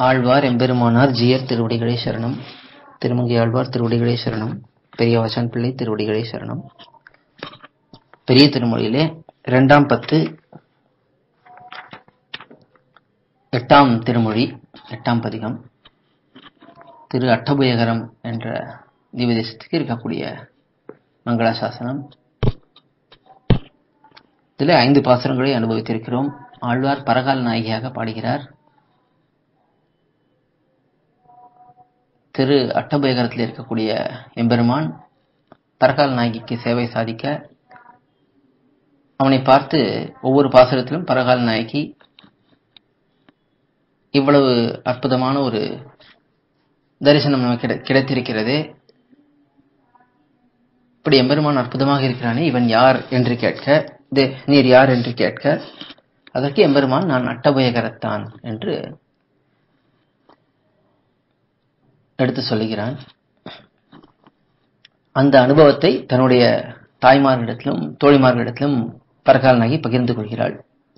ஆழ்வார் எம்பெருமானார் ஜியர் திருவடிகளே சரணம் திருமங்கை ஆழ்வார் திருவடிகளே சரணம் பெரிய வசன் பிள்ளை திருவடிகளே சரணம் பெரிய திருமொழியிலே இரண்டாம் பத்து எட்டாம் திருமொழி எட்டாம் பதிகம் திரு அட்டபுயகரம் என்ற திவ்யதேசத்துக்கு இருக்கக்கூடிய மங்களாசாசனம் இதில் ஐந்து பாசுரங்களை அனுபவித்திருக்கிறோம் ஆழ்வார் பரகால் நாயகியாக பாடுகிறார் திரு அட்டபயகரத்தில் இருக்கக்கூடிய எம்பெருமான் பரகால் நாயகிக்கு சேவை சாதிக்க அவனை பார்த்து ஒவ்வொரு பாசுரத்திலும் பரகால் நாயகி இவ்வளவு அற்புதமான ஒரு தரிசனம் நமக்கு கிடை- கிடைத்திருக்கிறது இப்படி எம்பெருமான் அற்புதமாக இருக்கிறானே இவன் யார் என்று கேட்க "தே, நீர் யார் என்று கேட்க அதற்கு எம்பெருமான் நான் அட்டபயகரத்தான் என்று எடுத்து சொல்லுகிறான் அந்த அனுபவத்தை தன்னுடைய தாய்மார்களிடத்திலும் தோழிமார்களிடத்திலும் பரகால் நாயகி பகிர்ந்து கொள்கிறாள்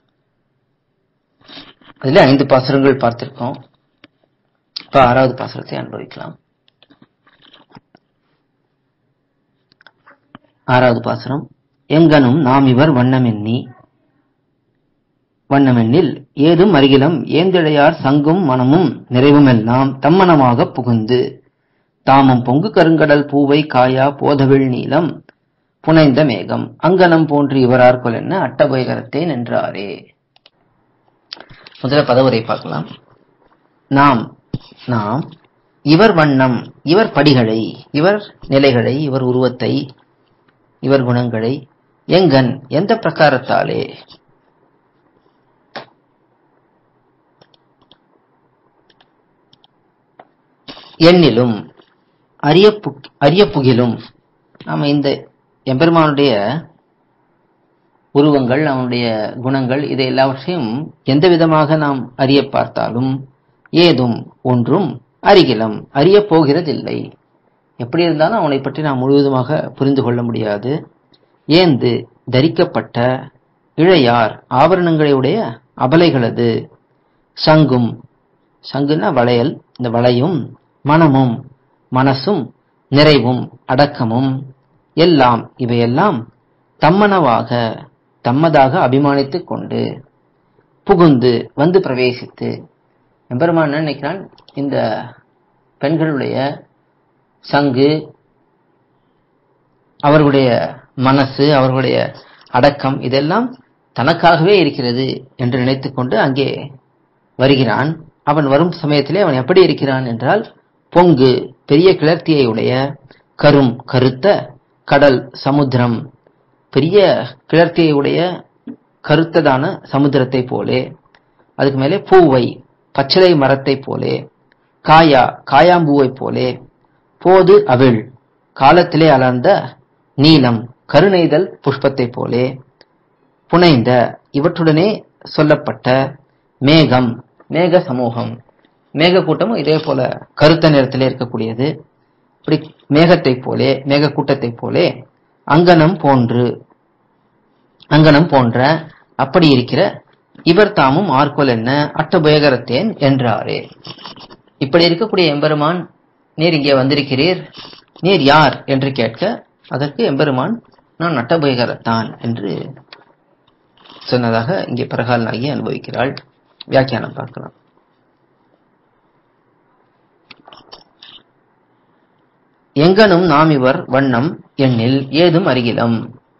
அதில் ஐந்து பாசுரங்கள் பார்த்திருக்கோம் இப்ப ஆறாவது பாசுரத்தை அனுபவிக்கலாம் ஆறாவது பாசுரம் எங்கனும் நாம் இவர் வண்ணமெண்ணி வண்ணமெண்ணில் ஏதும் அருகிலம் ஏந்திழையார் சங்கும் மனமும் நிறைவுமெல்லாம் தம்மனமாக புகுந்து தாமும் பொங்கு கருங்கடல் பூவை காயா போதவிழ் நீலம் புனைந்த மேகம் அங்கனம் போன்று இவரார் கொலென்ன அட்டபயகரத்தே நின்றாரே முதல்ல பதவுரை பார்க்கலாம் நாம் நாம் இவர் வண்ணம் இவர் படிகளை இவர் நிலைகளை இவர் உருவத்தை இவர் குணங்களை எங்கன் எந்த பிரகாரத்தாலே எண்ணிலும் அரிய புக்- அரிய புகிலும் நாம இந்த எம்பெருமானுடைய உருவங்கள் அவனுடைய குணங்கள் இதை எல்லாவற்றையும் எந்த விதமாக நாம் அறிய பார்த்தாலும் ஏதும் ஒன்றும் அருகிலம் அறிய போகிறதில்லை எப்படி இருந்தாலும் அவனை பற்றி நாம் முழுவதுமாக புரிந்து கொள்ள முடியாது ஏந்து தரிக்கப்பட்ட இழையார் ஆபரணங்களையுடைய அபலைகளது சங்கும் சங்குன்னா வளையல் இந்த வளையும் மனமும் மனசும் நிறைவும் அடக்கமும் எல்லாம் இவையெல்லாம் தம்மனவாக தம்மதாக அபிமானித்துக் கொண்டு புகுந்து வந்து பிரவேசித்து எம்பெருமான் என்ன நினைக்கிறான் இந்த பெண்களுடைய சங்கு அவர்களுடைய மனசு அவர்களுடைய அடக்கம் இதெல்லாம் தனக்காகவே இருக்கிறது என்று நினைத்துக்கொண்டு அங்கே வருகிறான் அவன் வரும் சமயத்திலே அவன் எப்படி இருக்கிறான் என்றால் பொங்கு பெரிய கிளர்த்தியை உடைய கரும் கருத்த கடல் சமுத்திரம் பெரிய கிளர்த்தியை உடைய கருத்ததான சமுத்திரத்தை போலே அதுக்கு மேலே பூவை பச்சிலை மரத்தை போலே காயா காயாம்பூவை போலே போது அவிழ் காலத்திலே அலர்ந்த நீலம் கருணைதல் புஷ்பத்தை போலே புனைந்த இவற்றுடனே சொல்லப்பட்ட மேகம் மேக சமூகம் மேக கூட்டமும் இதே போல கருத்த நிறத்திலே இருக்கக்கூடியது இப்படி மேகத்தை போலே மேக கூட்டத்தை போலே அங்கனம் போன்று அங்கனம் போன்ற அப்படி இருக்கிற இவர் தாமும் ஆர்கொல் என்ன அட்டபயகரத்தேன் என்றாரே இப்படி இருக்கக்கூடிய எம்பெருமான் நீர் இங்கே வந்திருக்கிறீர் நீர் யார் என்று கேட்க அதற்கு எம்பெருமான் நான் அட்டபயகரத்தான் என்று சொன்னதாக இங்கே பரகால் நாயகி அனுபவிக்கிறாள் வியாக்கியானம் பார்க்கலாம் எங்கனும் நாம் இவர் வண்ணம் எண்ணில் ஏதும் அருகிலம்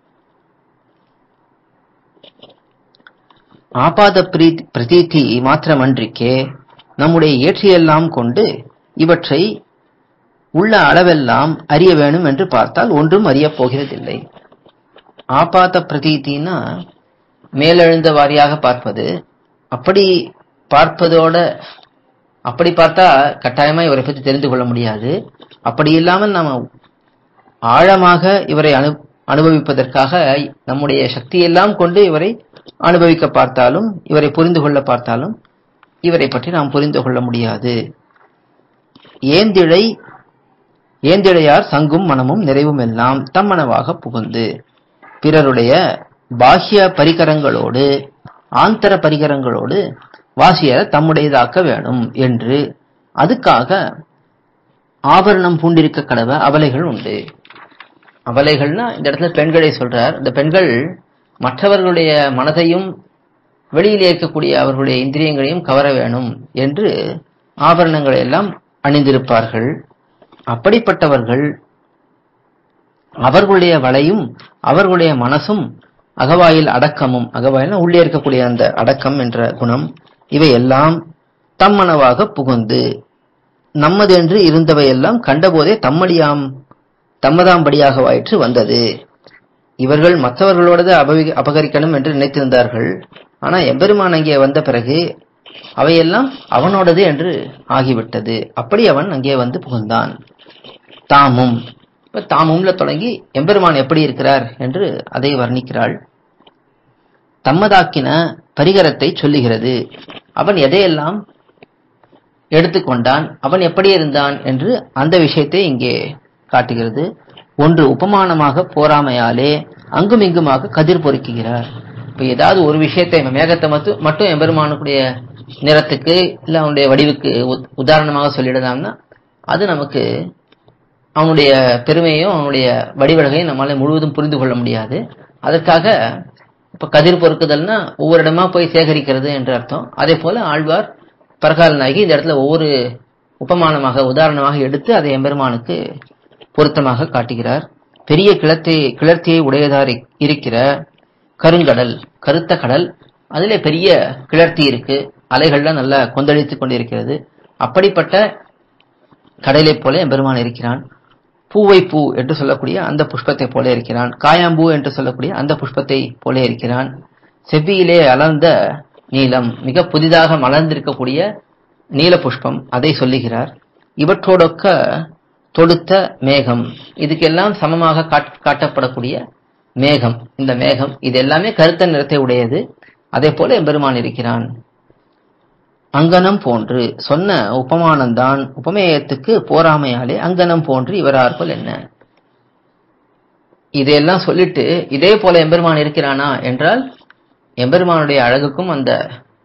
ஆபாத பிரீத்- பிரதீதி மாத்திரமன்றிக்கே நம்முடைய இயற்றியெல்லாம் கொண்டு இவற்றை உள்ள அளவெல்லாம் அறிய வேணும் என்று பார்த்தால் ஒன்றும் அறியப் போகிறதில்லை ஆபாத பிரதீத்தின்னா மேலெழுந்த வாரியாக பார்ப்பது அப்படி பார்ப்பதோட அப்படி பார்த்தா கட்டாயமா இவரை பற்றி தெரிந்து கொள்ள முடியாது அப்படி இல்லாமல் நாம ஆழமாக இவரை அனு அனுபவிப்பதற்காக நம்முடைய சக்தியெல்லாம் கொண்டு இவரை அனுபவிக்க பார்த்தாலும் இவரை புரிந்து கொள்ள பார்த்தாலும் இவரை பற்றி நாம் புரிந்து கொள்ள முடியாது ஏந்திழை ஏந்திழையார் சங்கும் மனமும் நிறைவும் எல்லாம் தம்மனவாக புகுந்து பிறருடைய பாஹ்ய பரிகரங்களோடு ஆந்தர பரிகரங்களோடு வாசியரை தம்முடையதாக்க வேணும் என்று அதுக்காக ஆபரணம் பூண்டிருக்க கடவ அபலைகள் உண்டு அபலைகள்னா இந்த இடத்துல பெண்களை சொல்றார் இந்த பெண்கள் மற்றவர்களுடைய மனதையும் வெளியிலே இருக்கக்கூடிய அவர்களுடைய இந்திரியங்களையும் கவர வேணும் என்று ஆபரணங்களை எல்லாம் அணிந்திருப்பார்கள் அப்படிப்பட்டவர்கள் அவர்களுடைய வலையும் அவர்களுடைய மனசும் அகவாயில் அடக்கமும் அகவாயில் உள்ளே இருக்கக்கூடிய அந்த அடக்கம் என்ற குணம் இவை எல்லாம் தம்மனவாக புகுந்து நம்மதென்று இருந்தவையெல்லாம் கண்டபோதே தம்மடியாம் தம்மதாம்படியாக வாயிற்று வந்தது இவர்கள் மற்றவர்களோடு அபவி அபகரிக்கணும் என்று நினைத்திருந்தார்கள் ஆனா எம்பெருமான் அங்கே வந்த பிறகு அவையெல்லாம் அவனோடது என்று ஆகிவிட்டது அப்படி அவன் அங்கே வந்து புகுந்தான் தாமும் இப்ப தாமும்ல தொடங்கி எம்பெருமான் எப்படி இருக்கிறார் என்று அதை வர்ணிக்கிறாள் தம்மதாக்கின பரிகரத்தை சொல்லுகிறது அவன் எதையெல்லாம் எடுத்துக்கொண்டான் அவன் எப்படி இருந்தான் என்று அந்த விஷயத்தை இங்கே காட்டுகிறது ஒன்று உபமானமாக போராமையாலே அங்கும் இங்குமாக கதிர் பொறுக்குகிறார் இப்ப ஏதாவது ஒரு விஷயத்தை மேகத்தை மட்டும் மட்டும் எம்பெருமானுடைய நிறத்துக்கு இல்ல அவனுடைய வடிவுக்கு உத்- உதாரணமாக சொல்லிடலாம்னா அது நமக்கு அவனுடைய பெருமையும் அவனுடைய வடிவழகையும் நம்மளால முழுவதும் புரிந்து கொள்ள முடியாது அதற்காக இப்ப கதிர் பொறுக்குதல்னா ஒவ்வொரு இடமா போய் சேகரிக்கிறது என்று அர்த்தம் அதே போல ஆழ்வார் பரகால நாயகி இந்த இடத்துல ஒவ்வொரு உபமானமாக உதாரணமாக எடுத்து அதை எம்பெருமானுக்கு பொருத்தமாக காட்டுகிறார் பெரிய கிளத்தை கிளர்த்தியை உடையதார் இ- இருக்கிற கருங்கடல் கருத்த கடல் அதிலே பெரிய கிளர்த்தி இருக்கு அலைகள்லாம் நல்லா கொந்தளித்துக் கொண்டிருக்கிறது அப்படிப்பட்ட கடலை போல எம்பெருமான் இருக்கிறான் பூவை பூ என்று சொல்லக்கூடிய அந்த புஷ்பத்தை போல இருக்கிறான் காயாம்பூ என்று சொல்லக்கூடிய அந்த புஷ்பத்தை போல இருக்கிறான் செவ்வியிலே அலர்ந்த நீலம் மிக புதிதாக மலர்ந்திருக்கக்கூடிய நீல புஷ்பம் அதை சொல்லுகிறார் இவற்றோடொக்க தொடுத்த மேகம் இதுக்கெல்லாம் சமமாக காட்- காட்டப்படக்கூடிய மேகம் இந்த மேகம் இது எல்லாமே கருத்த நிறத்தை உடையது அதே போல எம்பெருமான் இருக்கிறான் அங்கனம் போன்று சொன்ன உபமானம்தான் உபமேயத்துக்கு போராமையாலே அங்கனம் போன்று இவரார்போல் என்ன இதையெல்லாம் சொல்லிட்டு இதே போல எம்பெருமான் இருக்கிறானா என்றால் எம்பெருமானுடைய அழகுக்கும் அந்த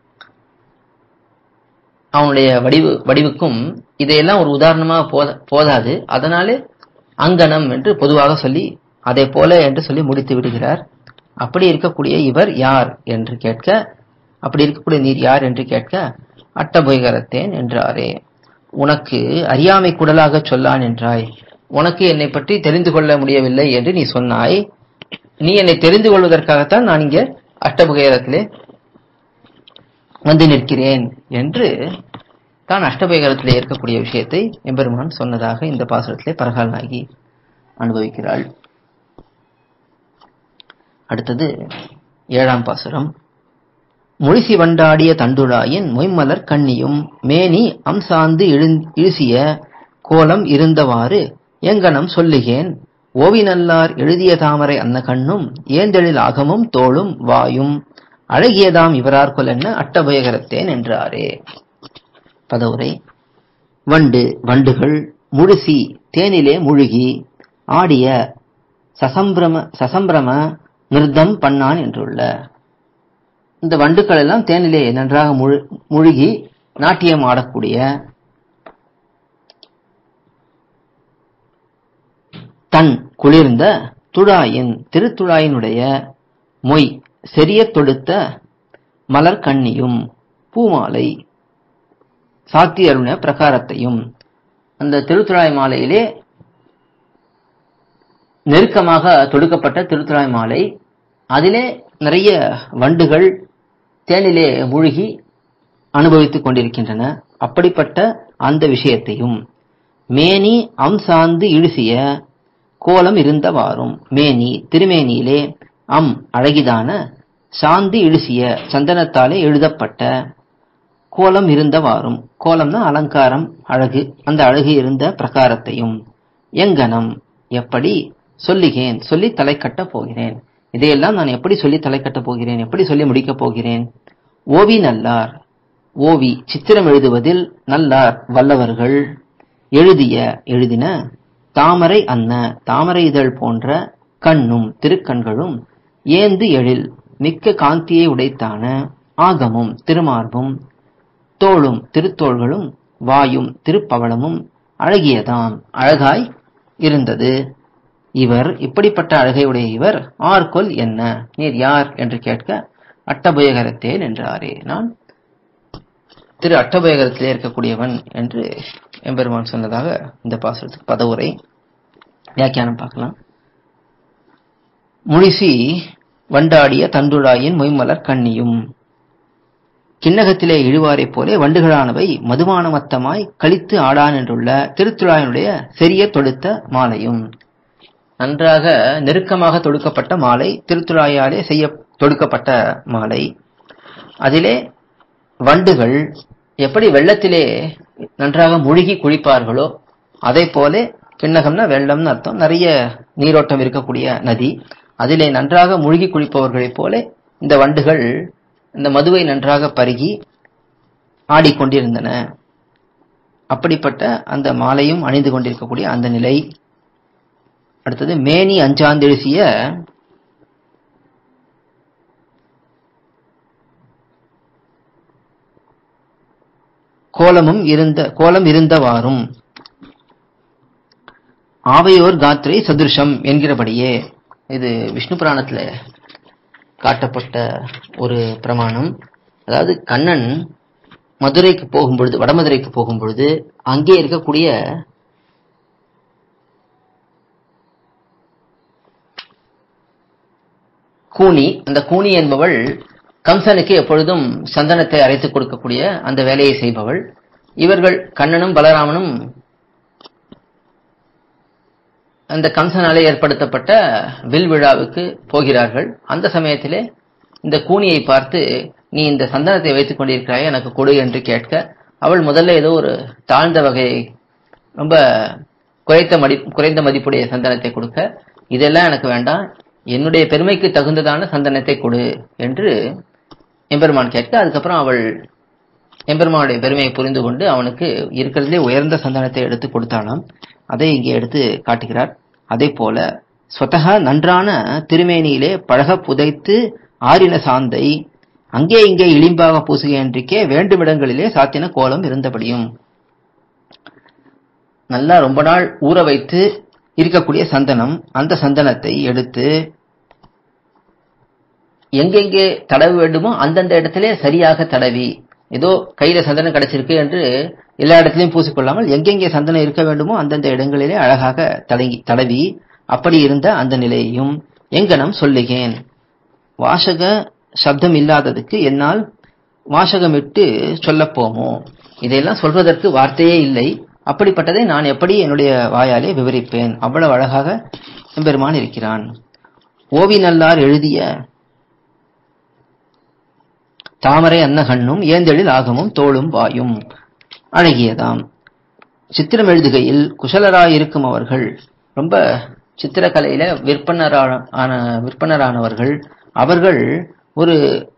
அவனுடைய வடிவு வடிவுக்கும் இதையெல்லாம் ஒரு உதாரணமாக போத போதாது அதனாலே அங்கனம் என்று பொதுவாக சொல்லி அதே போல என்று சொல்லி முடித்து விடுகிறார் அப்படி இருக்கக்கூடிய இவர் யார் என்று கேட்க அப்படி இருக்கக்கூடிய நீர் யார் என்று கேட்க அட்டபொய்கரத்தேன் என்றாரே உனக்கு அறியாமை குடலாக சொல்லான் என்றாய் உனக்கு என்னை பற்றி தெரிந்து கொள்ள முடியவில்லை என்று நீ சொன்னாய் நீ என்னை தெரிந்து கொள்வதற்காகத்தான் நான் இங்கே அஷ்டபுகைரத்திலே வந்து நிற்கிறேன் என்று தான் அஷ்டபயகரத்திலே இருக்கக்கூடிய விஷயத்தை எம்பெருமான் சொன்னதாக இந்த பாசுரத்திலே பரகாலனாகி அனுபவிக்கிறாள் அடுத்தது ஏழாம் பாசுரம் மொழிசி வண்டாடிய தண்டுழாயின் மொய்மலர் கண்ணியும் மேனி அம்சாந்து இழுந்- இழுசிய கோலம் இருந்தவாறு எங்கனம் சொல்லுகேன் ஓவிநல்லார் எழுதிய தாமரை அன்ன கண்ணும் ஏந்தெழில் ஆகமும் தோளும் வாயும் அழகியதாம் இவரார் கொலென்ன அட்டபயகரத்தேன் என்றாரே பதவுரை வண்டு வண்டுகள் முழுசி தேனிலே முழுகி ஆடிய சசம்பிரம சசம்பிரம நிருத்தம் பண்ணான் என்றுள்ள இந்த வண்டுக்கள் எல்லாம் தேனிலே நன்றாக முழு- முழுகி நாட்டியம் ஆடக்கூடிய தன் குளிர்ந்த துழாயின் திருத்துழாயினுடைய மொய் செறிய தொடுத்த மலர் கண்ணியும் பூமாலை சாத்தி அருண பிரகாரத்தையும் அந்த திருத்துழாய் மாலையிலே நெருக்கமாக தொடுக்கப்பட்ட திருத்துழாய் மாலை அதிலே நிறைய வண்டுகள் தேனிலே மூழ்கி அனுபவித்துக் கொண்டிருக்கின்றன அப்படிப்பட்ட அந்த விஷயத்தையும் மேனி அம் சார்ந்து இழுசிய கோலம் இருந்தவாறும் மேனி திருமேனியிலே அம் அழகிதான சாந்தி இழுசிய சந்தனத்தாலே எழுதப்பட்ட கோலம் இருந்தவாறும் கோலம்னா அலங்காரம் அழகு அந்த அழகு இருந்த பிரகாரத்தையும் எங்கனம் எப்படி சொல்லுகேன் சொல்லி தலை கட்டப் போகிறேன் இதையெல்லாம் நான் எப்படி சொல்லி தலை கட்டப் போகிறேன் எப்படி சொல்லி முடிக்கப் போகிறேன் ஓவி நல்லார் ஓவி சித்திரம் எழுதுவதில் நல்லார் வல்லவர்கள் எழுதிய எழுதின தாமரை அன்ன தாமரை இதழ் போன்ற கண்ணும் திருக்கண்களும் ஏந்து எழில் மிக்க காந்தியை உடைத்தான ஆகமும் திருமார்பும் தோளும் திருத்தோள்களும் வாயும் திருப்பவளமும் அழகியதாம் அழகாய் இருந்தது இவர் இப்படிப்பட்ட அழகையுடைய இவர் ஆர்கொல் என்ன நீர் யார் என்று கேட்க அட்டபயகரத்தேன் என்றாரே நான் திரு அட்டபயகரத்திலே இருக்கக்கூடியவன் என்று எம்பெருமான் சொன்னதாக இந்த பாசுரத்துக்கு பதவுரை வியாக்கியானம் பார்க்கலாம் முழிசி வண்டாடிய தண்டுழாயின் மொய்மலர் கண்ணியும் கிண்ணகத்திலே இழுவாரைப் போலே வண்டுகளானவை மதுமானமத்தமாய் கழித்து ஆடான் என்றுள்ள திருத்துழாயினுடைய செரிய தொடுத்த மாலையும் நன்றாக நெருக்கமாக தொடுக்கப்பட்ட மாலை திருத்துழாயாலே செய்ய தொடுக்கப்பட்ட மாலை அதிலே வண்டுகள் எப்படி வெள்ளத்திலே நன்றாக முழுகி குளிப்பார்களோ அதை போல கிண்ணகம்னா வெள்ளம்னு அர்த்தம் நிறைய நீரோட்டம் இருக்கக்கூடிய நதி அதிலே நன்றாக முழுகி குளிப்பவர்களைப் போல இந்த வண்டுகள் இந்த மதுவை நன்றாக பருகி ஆடிக்கொண்டிருந்தன அப்படிப்பட்ட அந்த மாலையும் அணிந்து கொண்டிருக்கக்கூடிய அந்த நிலை அடுத்தது மேனி அஞ்சாந்தெழுசிய கோலமும் இருந்த கோலம் இருந்தவாறும் ஆவையோர் காத்ரை சதுருஷம் என்கிறபடியே இது விஷ்ணு புராணத்துல காட்டப்பட்ட ஒரு பிரமாணம் அதாவது கண்ணன் மதுரைக்கு போகும் பொழுது வடமதுரைக்கு போகும் பொழுது அங்கே இருக்கக்கூடிய கூனி அந்த கூனி என்பவள் கம்சனுக்கு எப்பொழுதும் சந்தனத்தை அரைத்துக் கொடுக்கக்கூடிய அந்த வேலையை செய்பவள் இவர்கள் கண்ணனும் பலராமனும் அந்த கம்சனாலே ஏற்படுத்தப்பட்ட வில் விழாவுக்கு போகிறார்கள் அந்த சமயத்திலே இந்த கூனியை பார்த்து நீ இந்த சந்தனத்தை வைத்துக் கொண்டிருக்கிறாய் எனக்கு கொடு என்று கேட்க அவள் முதல்ல ஏதோ ஒரு தாழ்ந்த வகை ரொம்ப குறைத்த மதி குறைந்த மதிப்புடைய சந்தனத்தை கொடுக்க இதெல்லாம் எனக்கு வேண்டாம் என்னுடைய பெருமைக்கு தகுந்ததான சந்தனத்தை கொடு என்று எம்பெருமான் கேட்க அதுக்கப்புறம் அவள் எம்பெருமானுடைய பெருமையை புரிந்து கொண்டு அவனுக்கு இருக்கிறதுலே உயர்ந்த சந்தனத்தை எடுத்து கொடுத்தாளாம் அதை இங்கே எடுத்து காட்டுகிறார் அதே போல ஸ்வதக நன்றான திருமேனியிலே பழக புதைத்து ஆறின சாந்தை அங்கே இங்கே இளிம்பாக பூசுகின்றக்கே வேண்டுமிடங்களிலே சாத்தின கோலம் இருந்தபடியும் நல்லா ரொம்ப நாள் ஊற வைத்து இருக்கக்கூடிய சந்தனம் அந்த சந்தனத்தை எடுத்து எங்கெங்கே தடவ வேண்டுமோ அந்தந்த இடத்திலே சரியாக தடவி ஏதோ கையில சந்தனம் கிடைச்சிருக்கு என்று எல்லா இடத்திலையும் பூசிக்கொள்ளாமல் எங்கெங்கே சந்தனம் இருக்க வேண்டுமோ அந்தந்த இடங்களிலே அழகாக தடங்கி தடவி அப்படி இருந்த அந்த நிலையையும் எங்கனம் சொல்லுகேன் வாசக சப்தம் இல்லாததுக்கு என்னால் வாசகமிட்டு சொல்லப் போமோ இதையெல்லாம் சொல்வதற்கு வார்த்தையே இல்லை அப்படிப்பட்டதை நான் எப்படி என்னுடைய வாயாலே விவரிப்பேன் அவ்வளவு அழகாக எம்பெருமான் இருக்கிறான் ஓவி நல்லார் எழுதிய தாமரை அன்னகண்ணும் ஏந்தெழில் ஆகமும் தோளும் வாயும் அழகியதாம் சித்திரம் எழுதுகையில் குசலராயிருக்கும் அவர்கள் ரொம்ப சித்திரக்கலையில விற்பனரான ஆன விற்பனரானவர்கள் அவர்கள் ஒரு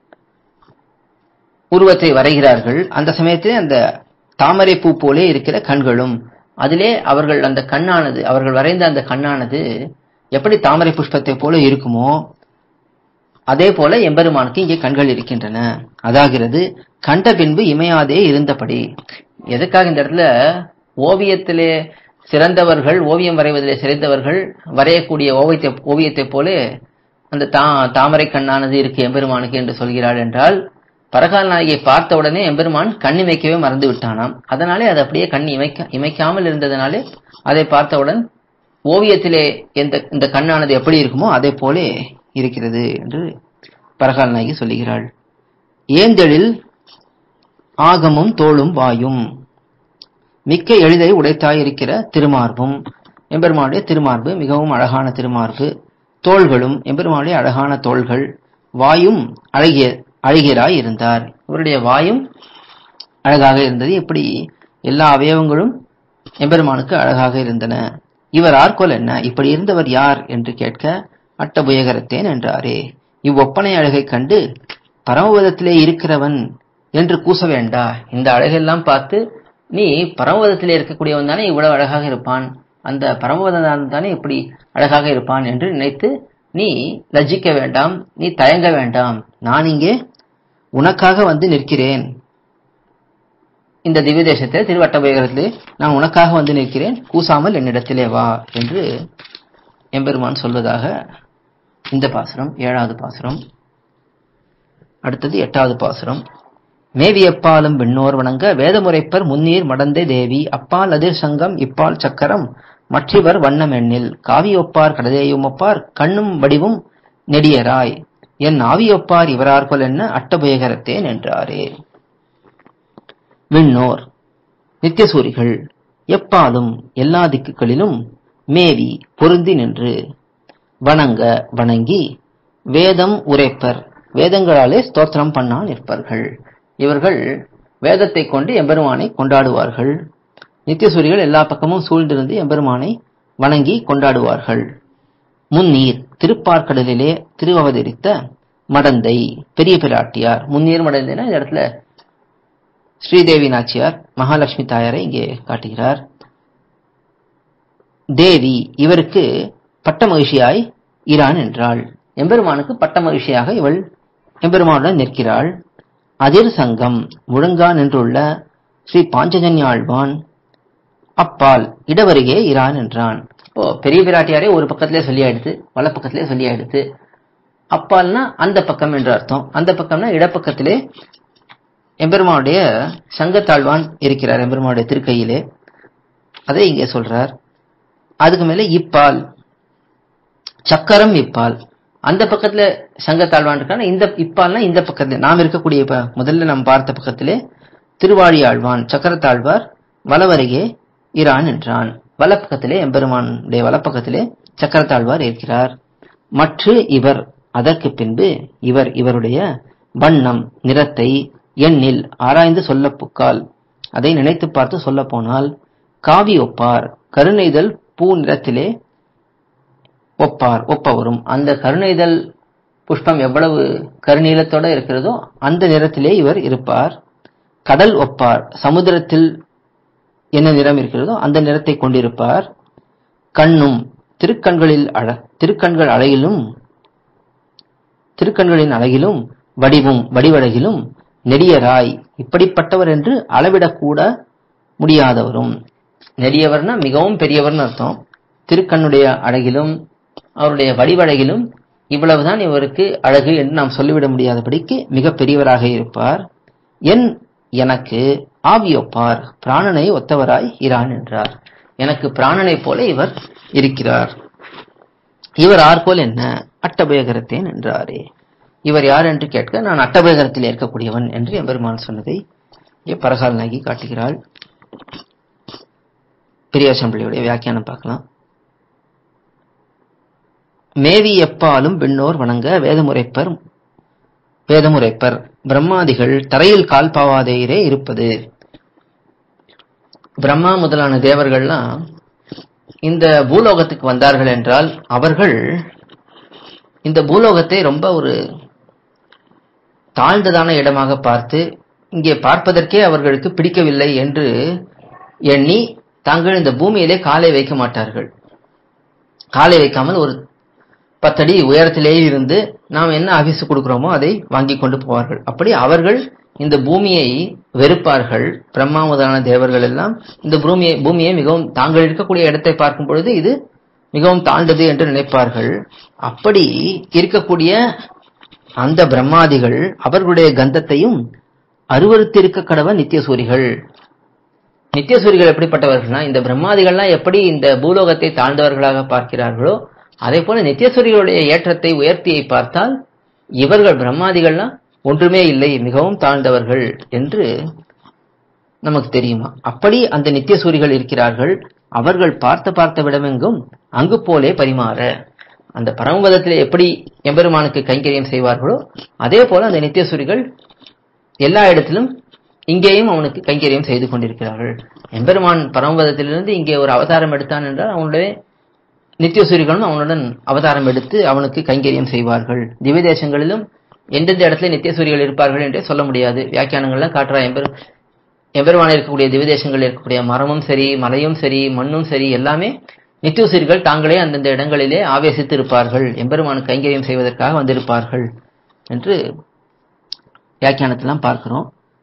உருவத்தை வரைகிறார்கள் அந்த சமயத்திலே அந்த தாமரை பூ போலே இருக்கிற கண்களும் அதிலே அவர்கள் அந்த கண்ணானது அவர்கள் வரைந்த அந்த கண்ணானது எப்படி தாமரை புஷ்பத்தை போல இருக்குமோ அதே போல எம்பெருமானுக்கு இங்கே கண்கள் இருக்கின்றன அதாகிறது கண்ட பின்பு இமையாதே இருந்தபடி எதுக்காக இந்த இடத்துல ஓவியத்திலே சிறந்தவர்கள் ஓவியம் வரைவதிலே சிறந்தவர்கள் வரையக்கூடிய ஓவியத்தை ஓவியத்தை போல அந்த தா தாமரை கண்ணானது இருக்கு எம்பெருமானுக்கு என்று சொல்கிறாள் என்றால் பரகால் நாயகியை பார்த்த உடனே எம்பெருமான் கண் இமைக்கவே மறந்து விட்டானாம் அதனாலே அது அப்படியே கண் இமைக்க இமைக்காமல் இருந்ததனாலே அதை பார்த்தவுடன் ஓவியத்திலே எந்த இந்த கண்ணானது எப்படி இருக்குமோ அதே போலே இருக்கிறது என்று பரகால் நாயகி சொல்லுகிறாள் ஏந்தெழில் ஆகமும் தோளும் வாயும் மிக்க எளிதை உடைத்தாயிருக்கிற திருமார்பும் எம்பெருமானுடைய திருமார்பு மிகவும் அழகான திருமார்பு தோள்களும் எம்பெருமானுடைய அழகான தோள்கள் வாயும் அழகிய அழகியராய் இருந்தார் இவருடைய வாயும் அழகாக இருந்தது எப்படி எல்லா அவயவங்களும் எம்பெருமானுக்கு அழகாக இருந்தன இவர் ஆர்கோல் என்ன இப்படி இருந்தவர் யார் என்று கேட்க அட்டபுயகரத்தேன் என்றாரே இவ்வொப்பனை அழகை கண்டு பரமபதத்திலே இருக்கிறவன் என்று கூச வேண்டா இந்த அழகெல்லாம் பார்த்து நீ பரமபதத்திலே இருக்கக்கூடியவன் தானே இவ்வளவு அழகாக இருப்பான் அந்த பரமபதம் தானே இப்படி அழகாக இருப்பான் என்று நினைத்து நீ லஜ்ஜிக்க வேண்டாம் நீ தயங்க வேண்டாம் நான் இங்கே உனக்காக வந்து நிற்கிறேன் இந்த திவ்ய தேசத்தில் திருவட்டபயகரத்திலே நான் உனக்காக வந்து நிற்கிறேன் கூசாமல் என்னிடத்திலே வா என்று எம்பெருமான் சொல்வதாக இந்த பாசுரம் ஏழாவது பாசுரம் அடுத்தது எட்டாவது பாசுரம் மேவி எப்பாலும் விண்ணோர் வணங்க வேதமுறைப்பர் முன்னீர் மடந்தை தேவி அப்பால் அதிர் சங்கம் இப்பால் சக்கரம் மற்றிவர் வண்ணம் எண்ணில் காவியொப்பார் கடதேயும் ஒப்பார் கண்ணும் வடிவும் நெடியராய் என் ஆவியொப்பார் இவரார்கொல் என்ன அட்டபயகரத்தேன் என்றாரே விண்ணோர் நித்தியசூரிகள் எப்பாலும் எல்லா திக்குகளிலும் மேவி பொருந்தி நின்று வணங்க வணங்கி வேதம் உரைப்பர் வேதங்களாலே ஸ்தோத்திரம் பண்ணா நிற்பார்கள் இவர்கள் வேதத்தை கொண்டு எம்பெருமானை கொண்டாடுவார்கள் நித்தியசூரிகள் எல்லா பக்கமும் சூழ்ந்திருந்து எம்பெருமானை வணங்கி கொண்டாடுவார்கள் முன்னீர் திருப்பார்க்கடலிலே திருவவதரித்த மடந்தை பெரிய பிராட்டியார் முன்னீர் மடந்தைனா இந்த இடத்துல ஸ்ரீதேவி நாச்சியார் மகாலட்சுமி தாயாரை இங்கே காட்டுகிறார் தேவி இவருக்கு பட்ட மகிழ்ச்சியாய் இரான் என்றாள் எம்பெருமானுக்கு பட்ட மகிழ்ச்சியாக இவள் எம்பெருமானுடன் நிற்கிறாள் அதிர் சங்கம் முழங்கா நின்றுள்ள ஸ்ரீ பாஞ்சஜன்யாழ்வான் அப்பால் இடவருகே இரான் என்றான் ஓ பெரிய பிராட்டியாரே ஒரு பக்கத்திலே சொல்லியாயிடுத்து வல பக்கத்திலே சொல்லியாயிடுத்து அப்பால்னா அந்த பக்கம் என்று அர்த்தம் அந்த பக்கம்னா இடப்பக்கத்திலே எம்பெருமானுடைய சங்கத்தாழ்வான் இருக்கிறார் எம்பெருமானுடைய திருக்கையிலே அதை இங்கே சொல்றார் அதுக்கு மேல இப்பால் சக்கரம் இப்பால் அந்த பக்கத்துல சங்கத்தாழ்வான் இருக்கான இந்த இப்பால்னா இந்த பக்கத்துல நாம் இருக்கக்கூடிய இப்ப முதல்ல நாம் பார்த்த பக்கத்திலே திருவாழி ஆழ்வான் சக்கரத்தாழ்வார் வலவருகே இரான் என்றான் வலப்பக்கத்திலே எம்பெருமானுடைய வலப்பக்கத்திலே சக்கரத்தாழ்வார் இருக்கிறார் மற்ற இவர் அதற்கு பின்பு இவர் இவருடைய வண்ணம் நிறத்தை எண்ணில் ஆராய்ந்து சொல்ல புக்கால் அதை நினைத்து பார்த்து சொல்ல போனால் காவி ஒப்பார் கருணைதல் பூ நிறத்திலே ஒப்பார் ஒப்பவரும் அந்த கருணைதல் புஷ்பம் எவ்வளவு கருநீலத்தோட இருக்கிறதோ அந்த நிறத்திலே இவர் இருப்பார் கடல் ஒப்பார் சமுத்திரத்தில் என்ன நிறம் இருக்கிறதோ அந்த நிறத்தை கொண்டிருப்பார் கண்ணும் திருக்கண்களில் அழ திருக்கண்கள் அழகிலும் திருக்கண்களின் அழகிலும் வடிவும் வடிவழகிலும் நெடியராய் இப்படிப்பட்டவர் என்று அளவிடக்கூட முடியாதவரும் நெடியவர்னா மிகவும் பெரியவர்னு அர்த்தம் திருக்கண்ணுடைய அழகிலும் அவருடைய வடிவழகிலும் இவ்வளவுதான் இவருக்கு அழகு என்று நாம் சொல்லிவிட முடியாதபடிக்கு மிக பெரியவராக இருப்பார் என் எனக்கு ஆவியொப்பார் பிராணனை ஒத்தவராய் இரான் என்றார் எனக்கு பிராணனை போல இவர் இருக்கிறார் இவர் ஆர்போல் என்ன அட்டபயகரத்தேன் என்றாரே இவர் யார் என்று கேட்க நான் அட்டபயகரத்தில் இருக்கக்கூடியவன் என்று எம்பெருமான் சொன்னதை இங்கே பரகால் நாகி காட்டுகிறாள் பெரியாசம்பிள்ளையுடைய வியாக்கியானம் பார்க்கலாம் மேவி எப்பாலும் விண்ணோர் வணங்க வேதமுறைப்பர் வேதமுறைப்பர் பிரம்மாதிகள் தரையில் கால் பாவாதேயிரே இருப்பது பிரம்மா முதலான தேவர்கள்லாம் இந்த பூலோகத்துக்கு வந்தார்கள் என்றால் அவர்கள் இந்த பூலோகத்தை ரொம்ப ஒரு தாழ்ந்ததான இடமாக பார்த்து இங்கே பார்ப்பதற்கே அவர்களுக்கு பிடிக்கவில்லை என்று எண்ணி தாங்கள் இந்த பூமியிலே காலை வைக்க மாட்டார்கள் காலை வைக்காமல் ஒரு பத்தடி உயரத்திலேயே இருந்து நாம் என்ன ஆபீஸ் கொடுக்கிறோமோ அதை வாங்கி கொண்டு போவார்கள் அப்படி அவர்கள் இந்த பூமியை வெறுப்பார்கள் பிரம்மா முதலான தேவர்கள் எல்லாம் இந்த பூமியை பூமியை மிகவும் தாங்கள் இருக்கக்கூடிய இடத்தை பார்க்கும் பொழுது இது மிகவும் தாழ்ந்தது என்று நினைப்பார்கள் அப்படி இருக்கக்கூடிய அந்த பிரம்மாதிகள் அவர்களுடைய கந்தத்தையும் அருவருத்திருக்க கடவ நித்தியசூரிகள் நித்தியசூரிகள் எப்படிப்பட்டவர்கள்னா இந்த பிரம்மாதிகள்லாம் எப்படி இந்த பூலோகத்தை தாழ்ந்தவர்களாக பார்க்கிறார்களோ அதே போல நித்தியசூரிகளுடைய ஏற்றத்தை உயர்த்தியை பார்த்தால் இவர்கள் பிரம்மாதிகள்லாம் ஒன்றுமே இல்லை மிகவும் தாழ்ந்தவர்கள் என்று நமக்கு தெரியுமா அப்படி அந்த நித்தியசூரிகள் இருக்கிறார்கள் அவர்கள் பார்த்த பார்த்த விடமெங்கும் அங்கு போலே பரிமாற அந்த பரமபதத்திலே எப்படி எம்பெருமானுக்கு கைங்கரியம் செய்வார்களோ அதே போல அந்த நித்தியசூரிகள் எல்லா இடத்திலும் இங்கேயும் அவனுக்கு கைங்கரியம் செய்து கொண்டிருக்கிறார்கள் எம்பெருமான் பரமபதத்திலிருந்து இங்கே ஒரு அவதாரம் எடுத்தான் என்றால் அவனுடைய நித்தியசூரிகளும் அவனுடன் அவதாரம் எடுத்து அவனுக்கு கைங்கரியம் செய்வார்கள் திவ்ய தேசங்களிலும் எந்தெந்த இடத்துல நித்தியசூரிகள் இருப்பார்கள் என்றே சொல்ல முடியாது வியாக்கியானங்கள்லாம் காட்டுறா எம்பெரு எம்பெருமான இருக்கக்கூடிய திவ்யதேசங்கள் இருக்கக்கூடிய மரமும் சரி மலையும் சரி மண்ணும் சரி எல்லாமே நித்தியசூரிகள் தாங்களே அந்தந்த இடங்களிலே ஆவேசித்து இருப்பார்கள் எம்பெருமானுக்கு கைங்கரியம் செய்வதற்காக வந்திருப்பார்கள் என்று வியாக்கியானத்தெல்லாம் பார்க்கிறோம்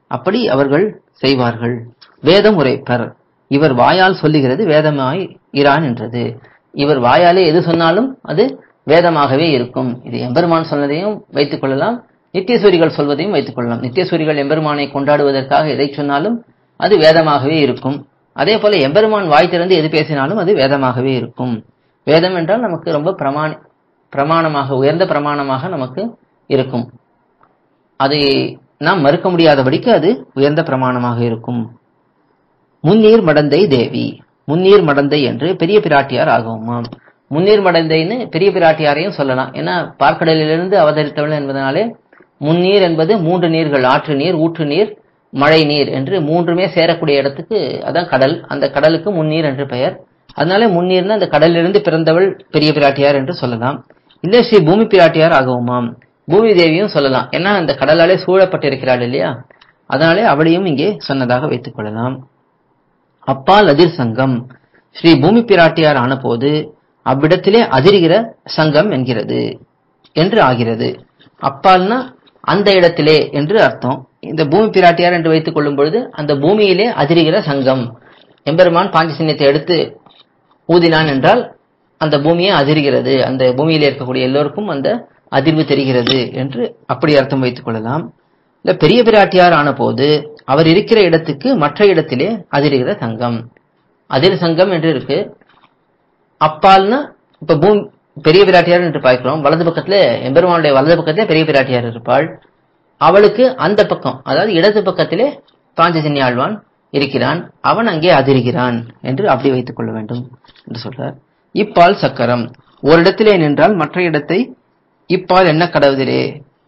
அப்படி அவர்கள் செய்வார்கள் வேதம் உரைப்பர் இவர் வாயால் சொல்லுகிறது வேதமாய் இரான் என்றது இவர் வாயாலே எது சொன்னாலும் அது வேதமாகவே இருக்கும் இது எம்பெருமான் சொன்னதையும் வைத்துக் கொள்ளலாம் நித்தியசூரிகள் சொல்வதையும் வைத்துக் கொள்ளலாம் நித்தியசூரிகள் எம்பெருமானை கொண்டாடுவதற்காக எதை சொன்னாலும் அது வேதமாகவே இருக்கும் அதே போல எம்பெருமான் வாய் திறந்து எது பேசினாலும் அது வேதமாகவே இருக்கும் வேதம் என்றால் நமக்கு ரொம்ப பிரமாண பிரமாணமாக உயர்ந்த பிரமாணமாக நமக்கு இருக்கும் அதை நாம் மறுக்க முடியாதபடிக்கு அது உயர்ந்த பிரமாணமாக இருக்கும் முன்னீர் மடந்தை தேவி முன்னீர் மடந்தை என்று பெரிய பிராட்டியார் ஆகுமாம் முன்னீர் மடந்தைன்னு பெரிய பிராட்டியாரையும் சொல்லலாம் ஏன்னா பார்க்கடலிலிருந்து அவதரித்தவள் என்பதனாலே முன்னீர் என்பது மூன்று நீர்கள் ஆற்று நீர் ஊற்று நீர் மழை நீர் என்று மூன்றுமே சேரக்கூடிய இடத்துக்கு அதான் கடல் அந்த கடலுக்கு முன்னீர் என்று பெயர் அதனால முன்னீர்னு அந்த கடலிலிருந்து பிறந்தவள் பெரிய பிராட்டியார் என்று சொல்லலாம் இல்ல ஸ்ரீ பூமி பிராட்டியார் ஆகுமாம் பூமி தேவியும் சொல்லலாம் ஏன்னா அந்த கடலாலே சூழப்பட்டிருக்கிறாள் இல்லையா அதனாலே அவளையும் இங்கே சொன்னதாக வைத்துக் கொள்ளலாம் அப்பால் அதிர் சங்கம் ஸ்ரீ பூமி பிராட்டியார் ஆனபோது அவ்விடத்திலே அதிர்கிற சங்கம் என்கிறது என்று ஆகிறது அப்பால்னா அந்த இடத்திலே என்று அர்த்தம் இந்த பூமி பிராட்டியார் என்று வைத்துக் கொள்ளும் பொழுது அந்த பூமியிலே அதிர்கிற சங்கம் எம்பெருமான் பாஞ்சசின்யத்தை எடுத்து ஊதினான் என்றால் அந்த பூமியே அதிர்கிறது அந்த பூமியில இருக்கக்கூடிய எல்லோருக்கும் அந்த அதிர்வு தெரிகிறது என்று அப்படி அர்த்தம் வைத்துக் கொள்ளலாம் இல்ல பெரிய பிராட்டியார் ஆன போது அவர் இருக்கிற இடத்துக்கு மற்ற இடத்திலே அதிர்கிற சங்கம் அதிர் சங்கம் என்று இருக்கு அப்பால்னா இப்ப பூமி பெரிய பிராட்டியார் என்று பார்க்கிறோம் வலது பக்கத்துல எம்பெருமானுடைய வலது பக்கத்துல பெரிய பிராட்டியார் இருப்பாள் அவளுக்கு அந்த பக்கம் அதாவது இடது பக்கத்திலே பாஞ்சஜன்ய ஆழ்வான் இருக்கிறான் அவன் அங்கே அதிர்கிறான் என்று அப்படி வைத்துக் கொள்ள வேண்டும் என்று சொல்றார் இப்பால் சக்கரம் ஒரு இடத்திலே நின்றால் மற்ற இடத்தை இப்பால் என்ன கடவுதிரே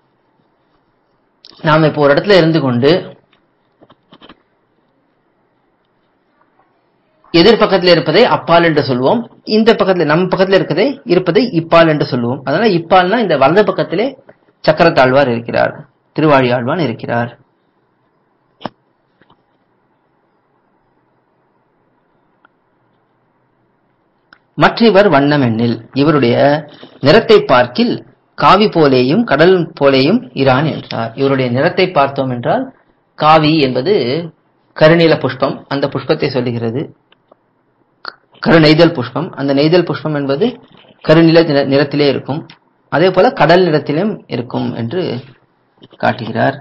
நாம் இப்போ ஒரு இடத்துல இருந்து கொண்டு எதிர்பக்கத்தில் இருப்பதை அப்பால் என்று சொல்வோம் இந்த பக்கத்துல நம்ம பக்கத்துல இருக்கதை இருப்பதை இப்பால் என்று சொல்லுவோம் அதனால இப்பால்னா இந்த வலது பக்கத்திலே சக்கரத்தாழ்வார் இருக்கிறார் திருவாழி ஆழ்வான் இருக்கிறார் மற்றவர் வண்ணம் எண்ணில் இவருடைய நிறத்தை பார்க்கில் காவி போலேயும் கடல் போலேயும் இரான் என்றார் இவருடைய நிறத்தை பார்த்தோம் என்றால் காவி என்பது கருநீல புஷ்பம் அந்த புஷ்பத்தை சொல்லுகிறது கருநெய்தல் புஷ்பம் அந்த நெய்தல் புஷ்பம் என்பது கருநில நிற- நிறத்திலே இருக்கும் அதே போல கடல் நிறத்திலும் இருக்கும் என்று காட்டுகிறார்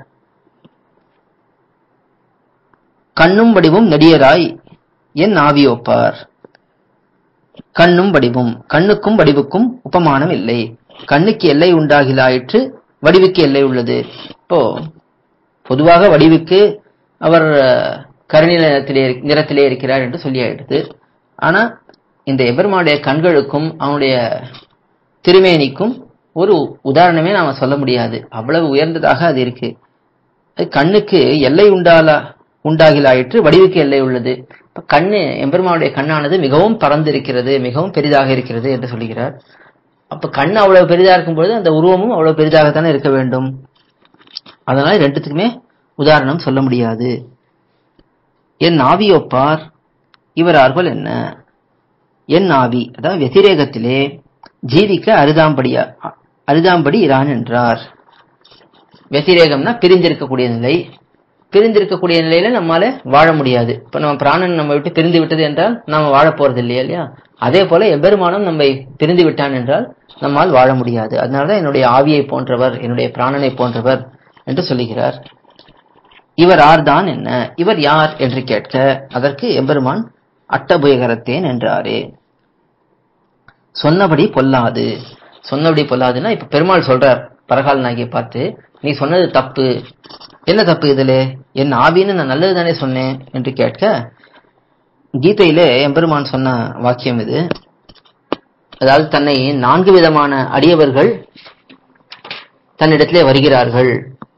கண்ணும் வடிவும் நெடியராய் என் ஆவியோப்பார் கண்ணும் வடிவும் கண்ணுக்கும் வடிவுக்கும் உபமானம் இல்லை கண்ணுக்கு எல்லை உண்டாகிலாயிற்று வடிவுக்கு எல்லை உள்ளது இப்போ பொதுவாக வடிவுக்கு அவர் அஹ், கருநீல நிறத்திலே நிறத்திலே இருக்கிறார் என்று சொல்லியாயிடுது ஆனா இந்த எபெருமானுடைய கண்களுக்கும் அவனுடைய திருமேனிக்கும் ஒரு உதாரணமே நாம சொல்ல முடியாது அவ்வளவு உயர்ந்ததாக அது இருக்கு அது கண்ணுக்கு எல்லை உண்டாலா உண்டாகிலாயிற்று வடிவுக்கு எல்லை உள்ளது இப்ப கண்ணு எம்பெருமானுடைய கண்ணானது மிகவும் பறந்திருக்கிறது மிகவும் பெரிதாக இருக்கிறது என்று சொல்லுகிறார் அப்ப கண் அவ்வளவு பெரிதா இருக்கும் பொழுது அந்த உருவமும் அவ்வளவு பெரிதாகத்தானே இருக்க வேண்டும் அதனால ரெண்டுத்துக்குமே உதாரணம் சொல்ல முடியாது என் ஆவியொப்பார் இவரார்கள் என்ன என் ஆவி அதாவது வெதிரேகத்திலே ஜீவிக்க அரிதாம்படியா அரிதாம்படி இரான் என்றார் வெதிரேகம்னா பிரிஞ்சிருக்கக்கூடிய நிலை பிரிந்திருக்கக்கூடிய நிலையில நம்மால வாழ முடியாது இப்ப நம்ம பிராணன் நம்ம விட்டு பிரிந்து விட்டது என்றால் நாம வாழ போறது இல்லையா இல்லையா அதே போல எம்பெருமானும் நம்மை பிரிந்து விட்டான் என்றால் நம்மால் வாழ முடியாது அதனாலதான் என்னுடைய ஆவியை போன்றவர் என்னுடைய பிராணனை போன்றவர் என்று சொல்லுகிறார் இவர் ஆர்தான் என்ன இவர் யார் என்று கேட்க அதற்கு எம்பெருமான் அட்டபுயகரத்தேன் என்றாரே சொன்னபடி பொல்லாது சொன்னபடி பொல்லாதுன்னா இப்ப பெருமாள் சொல்றார் பரகால் நாகியை பார்த்து நீ சொன்னது தப்பு என்ன தப்பு இதுல என் ஆவின்னு நான் நல்லது தானே சொன்னேன் என்று கேட்க கீதையிலே எம்பெருமான் சொன்ன வாக்கியம் இது அதாவது தன்னை நான்கு விதமான அடியவர்கள் தன்னிடத்திலே வருகிறார்கள்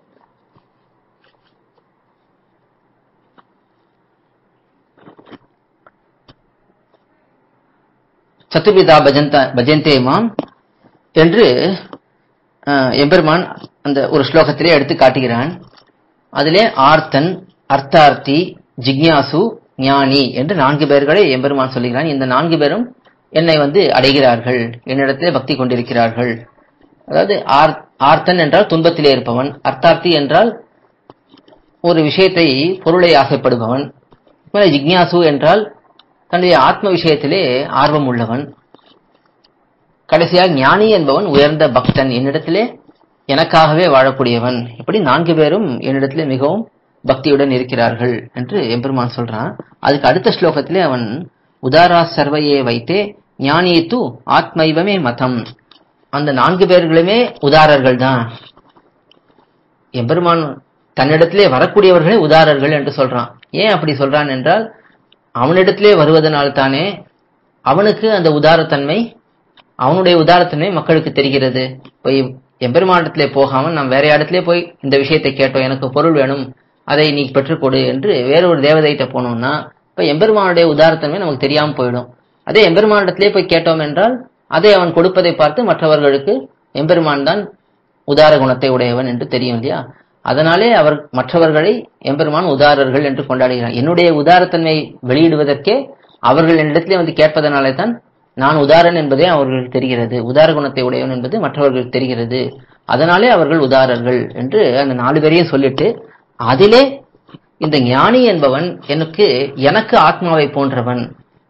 சத்துர்விதா பஜந்த பஜந்தே மாம் என்று அஹ், எம்பெருமான் அந்த ஒரு ஸ்லோகத்திலே எடுத்து காட்டுகிறான் அதிலே ஆர்த்தன் அர்த்தார்த்தி ஜிக்ஞாசு ஞானி என்று நான்கு பேர்களை எம்பெருமான் சொல்லுகிறான் இந்த நான்கு பேரும் என்னை வந்து அடைகிறார்கள் என்னிடத்திலே பக்தி கொண்டிருக்கிறார்கள் அதாவது ஆர்- ஆர்த்தன் என்றால் துன்பத்திலே இருப்பவன் அர்த்தார்த்தி என்றால் ஒரு விஷயத்தை பொருளை ஆசைப்படுபவன் மேல ஜிக்ஞாசு என்றால் தன்னுடைய ஆத்ம விஷயத்திலே ஆர்வம் உள்ளவன் கடைசியாக ஞானி என்பவன் உயர்ந்த பக்தன் என்னிடத்திலே எனக்காகவே வாழக்கூடியவன் இப்படி நான்கு பேரும் என்னிடத்திலே மிகவும் பக்தியுடன் இருக்கிறார்கள் என்று எம்பெருமான் சொல்றான் அதுக்கு அடுத்த ஸ்லோகத்திலே அவன் உதாரா சர்வையே வைத்தே ஞானி தூ ஆத்மைவமே மதம் அந்த நான்கு பேர்களுமே உதாரர்கள் தான் எம்பெருமான் தன்னிடத்திலே வரக்கூடியவர்களே உதாரர்கள் என்று சொல்றான் ஏன் அப்படி சொல்றான் என்றால் அவனிடத்திலே வருவதனால் தானே அவனுக்கு அந்த உதாரத்தன்மை அவனுடைய உதாரத்தன்மை மக்களுக்கு தெரிகிறது போய் எம்பெருமானிடத்திலே போகாமல் நாம் வேற இடத்திலே போய் இந்த விஷயத்தை கேட்டோம் எனக்கு பொருள் வேணும் அதை நீ பெற்றுக்கொடு என்று வேற ஒரு தேவதைகிட்ட போனோம்னா இப்ப எம்பெருமானுடைய உதாரத்தன்மை நமக்கு தெரியாம போயிடும் அதே எம்பெருமானிடத்திலே போய் கேட்டோம் என்றால் அதை அவன் கொடுப்பதை பார்த்து மற்றவர்களுக்கு எம்பெருமான் தான் உதார குணத்தை உடையவன் என்று தெரியும் இல்லையா அதனாலே அவர் மற்றவர்களை எம்பெருமான் உதாரர்கள் என்று கொண்டாடுகிறார் என்னுடைய உதாரத்தன்மை வெளியிடுவதற்கே அவர்கள் என்னிடத்திலே வந்து கேட்பதனாலே தான் நான் உதாரன் என்பதே அவர்களுக்கு தெரிகிறது உதார குணத்தை உடையவன் என்பது மற்றவர்களுக்கு தெரிகிறது அதனாலே அவர்கள் உதாரர்கள் என்று அந்த நாலு பேரையும் சொல்லிட்டு அதிலே இந்த ஞானி என்பவன் எனக்கு எனக்கு ஆத்மாவை போன்றவன்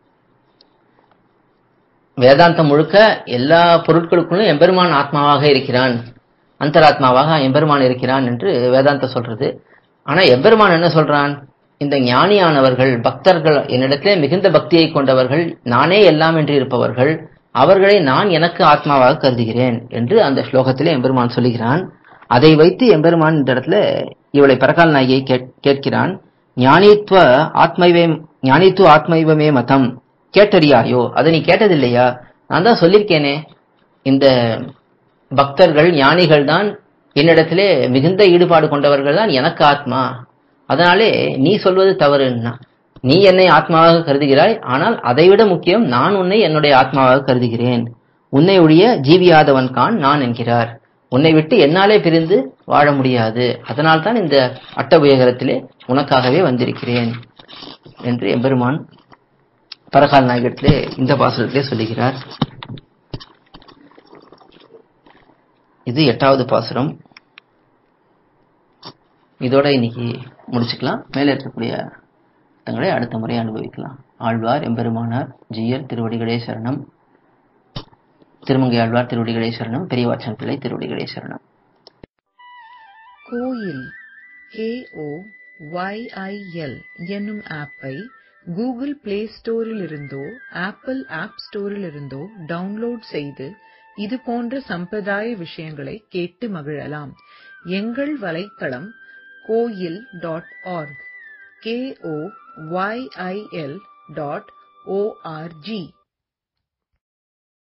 வேதாந்தம் முழுக்க எல்லா பொருட்களுக்குள்ளும் எம்பெருமான் ஆத்மாவாக இருக்கிறான் அந்தராத்மாவாக எம்பெருமான் இருக்கிறான் என்று வேதாந்தம் சொல்றது ஆனா எம்பெருமான் என்ன சொல்றான் இந்த ஞானியானவர்கள் பக்தர்கள் என்னிடத்திலே மிகுந்த பக்தியை கொண்டவர்கள் நானே எல்லாம் என்று இருப்பவர்கள் அவர்களை நான் எனக்கு ஆத்மாவாக கருதுகிறேன் என்று அந்த ஸ்லோகத்திலே எம்பெருமான் சொல்லுகிறான் அதை வைத்து எம்பெருமான் இந்த இடத்துல இவளை பரகால் நாயகியை கேட்- கேட்கிறான் ஞானித்துவ ஆத்மைவே ஞானித்துவ ஆத்மைவமே மதம் கேட்டறியாயோ அதை நீ கேட்டதில்லையா நான் தான் சொல்லியிருக்கேனே இந்த பக்தர்கள் ஞானிகள் தான் என்னிடத்திலே மிகுந்த ஈடுபாடு கொண்டவர்கள் தான் எனக்கு ஆத்மா அதனாலே நீ சொல்வது தவறுன்னா நீ என்னை ஆத்மாவாக கருதுகிறாய் ஆனால் அதைவிட முக்கியம் நான் உன்னை என்னுடைய ஆத்மாவாக கருதுகிறேன் உன்னை ஒழிய ஜீவியாதவன் கான் நான் என்கிறார் உன்னை விட்டு என்னாலே பிரிந்து வாழ முடியாது அதனால் தான் இந்த அட்டபுயகரத்திலே உனக்காகவே வந்திருக்கிறேன் என்று எம்பெருமான் பரகால் நாயகத்திலே இந்த பாசுரத்திலே சொல்லுகிறார் இது எட்டாவது பாசுரம் இதோட இன்னைக்கு முடிச்சுக்கலாம் மேலே இருக்கக்கூடிய அர்த்தங்களை அடுத்த முறை அனுபவிக்கலாம் ஆழ்வார் எம்பெருமானார் ஜீயர் திருவடிகளே சரணம் திருமங்கை ஆழ்வார் திருவடிகளே சரணம் பெரியவாச்சன் பிள்ளை திருவடிகளே சரணம் கோயில் KO YIL என்னும் ஆப்பை கூகுள் பிளே ஸ்டோரில் இருந்தோ ஆப்பிள் ஆப் ஸ்டோரில் இருந்தோ டவுன்லோட் செய்து இது போன்ற சம்பிரதாய விஷயங்களை கேட்டு மகிழலாம் எங்கள் வலைத்தளம் கோயில் dot org KO YIL dot O R G